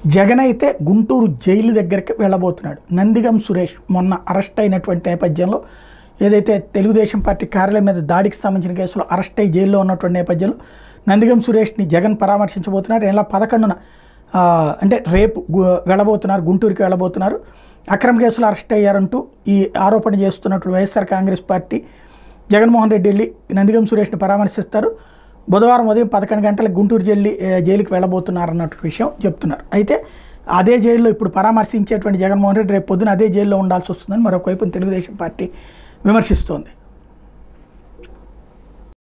జగన్ అయితే గుంటూరు జైలు దగ్గరికి వెళ్ళబోతున్నాడు నందిగం సురేష్ మొన్న అరెస్ట్ అయినటువంటి నేపథ్యంలో ఏదైతే తెలుగుదేశం పార్టీ కార్యాలయం మీద దాడికి సంబంధించిన కేసులో అరెస్ట్ అయ్యి జైల్లో ఉన్నటువంటి నేపథ్యంలో నందిగం సురేష్ని జగన్ పరామర్శించబోతున్నారు ఇలా పదకొండున ఆ, అంటే రేపు గు- వెళ్ళబోతున్నారు గుంటూరుకి వెళ్ళబోతున్నారు అక్రమ కేసులు అరెస్ట్ అయ్యారంటూ ఈ ఆరోపణ చేస్తున్నటువంటి వైఎస్ఆర్ కాంగ్రెస్ పార్టీ జగన్మోహన్ రెడ్డి వెళ్ళి నందిగం సురేష్ని పరామర్శిస్తారు బుధవారం ఉదయం పదకొండు గంటలకు గుంటూరు జైలు జైలుకి వెళ్ళబోతున్నారు అన్నట్టు విషయం చెప్తున్నారు అయితే అదే జైల్లో ఇప్పుడు పరామర్శించేటువంటి జగన్మోహన్ రెడ్డి రేపు పొద్దున అదే జైల్లో ఉండాల్సి వస్తుందని మరొక వైపు తెలుగుదేశం పార్టీ విమర్శిస్తోంది